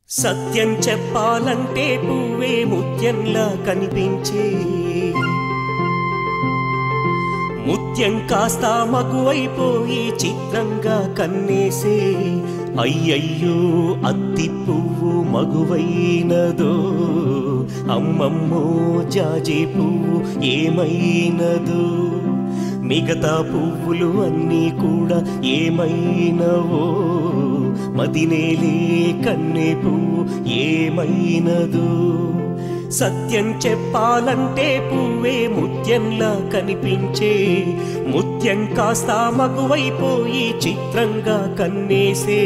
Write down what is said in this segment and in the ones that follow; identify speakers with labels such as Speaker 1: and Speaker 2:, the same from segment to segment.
Speaker 1: సత్యం చెప్పాలంటే పువ్వే ముత్యంలా కనిపించే ముత్యం కాస్త మగువైపోయి చిత్రంగా కన్నేసే అయ్యయ్యో అత్తి పువ్వు మగువైనదో అమ్మమ్మో జాజి పువ్వు ఏమైనదో మిగతా పువ్వులు అన్నీ కూడా ఏమైనవో మదినేలే కన్నే పువ్వు ఏమైనదో సత్యం చెప్పాలంటే పువ్వే ముత్యంలా కనిపించే ముత్యం కాస్త మగువైపోయి చిత్రంగా కన్నేసే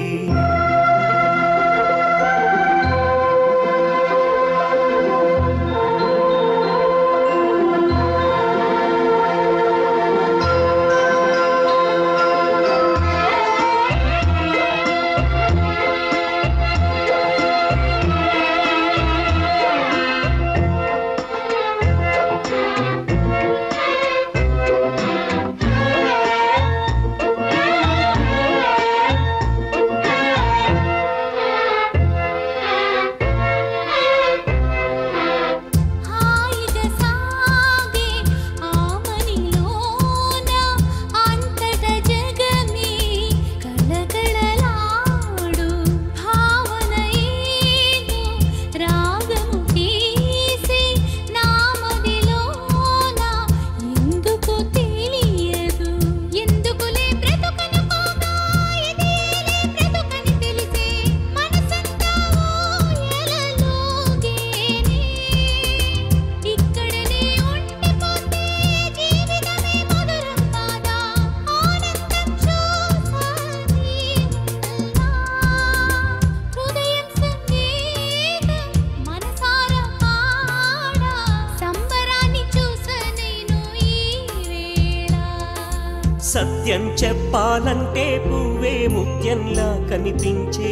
Speaker 2: హాయిగా సాగే ఆమనిలోన అంతట జగమే కళకళలాడు భావన ఏదో రాగము తీసి నామదిలోన ఎందుకు తెలియదు ఎందుకులే బ్రతుకనుకోగా ఎదేలే బ్రతుకని తెలిసే మనసంతా ఊయలలోగేనే ఇక్కడనే ఉండిపోతే జీవితమే మధురం కాదా ఆనందం చూసాని హృదయం సంగీతం మనసారా పాడా సంబరాన్ని చూసనేను ఈ వేళ
Speaker 1: సత్యం చెప్పాలంటే పువ్వే ముత్యంలా కనిపించే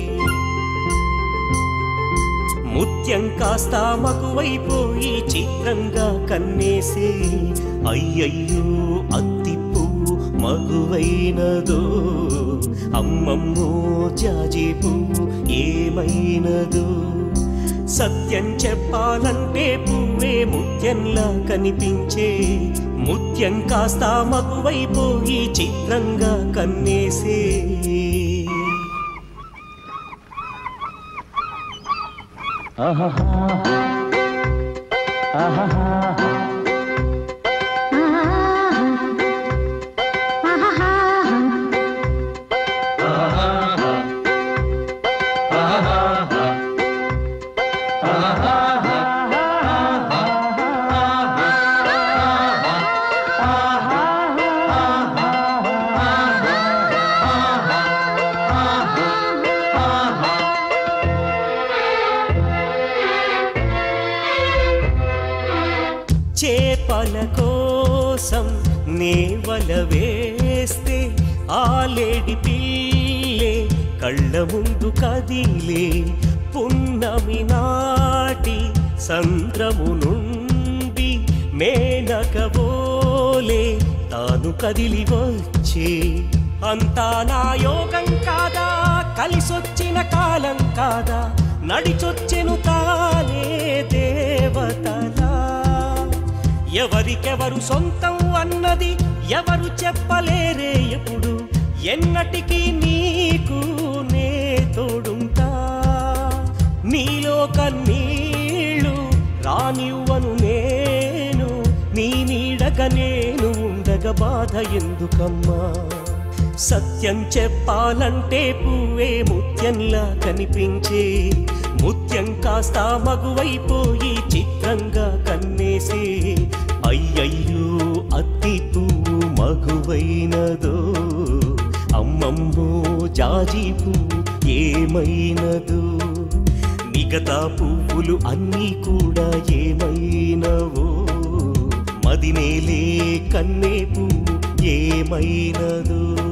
Speaker 1: ముత్యం కాస్త మగువైపోయి చిత్రంగా కన్నేసే అయ్యయ్యో అత్తి పువ్వు మగువైనదో అమ్మమ్మో జాజి పువ్వు ఏమైనదో సత్యం చెప్పాలంటే పువ్వే ముత్యంలా కనిపించే ముత్యం కాస్త మగువైపోయి చిత్రంగా కన్నేసే చేపల కోసం నేవల వేస్తే ఆలేడి పిల్లే కళ్ళ ముందు కదిలే పున్నమి నాటి సంద్రము నుండి మేనకబోలే తాను కదిలి వచ్చే అంతా నా యోగం కాదా కలిసొచ్చిన కాలం కాదా నడిచొచ్చెను తానే దేవతలా ఎవరికెవరు సొంతం అన్నది ఎవరు చెప్పలేరే ఎప్పుడు ఎన్నటికీ నీకు నే తోడుంటా నీలో కన్నీళ్ళు రానివ్వను నేను నీ నీడగ నేను ఉండగ బాధ ఎందుకమ్మా సత్యం చెప్పాలంటే పువ్వే ముత్యంలా కనిపించే ముత్యం కాస్త మగువైపోయి చిత్రంగా కన్నేసే అయ్యయ్యో అత్తి పువ్వు మగువైనదో అమ్మమ్మో జాజి పువ్వు ఏమైనదో మిగతా పువ్వులు అన్నీ కూడా ఏమైనవో మదినేలే కన్నే పువ్వు ఏమైనదో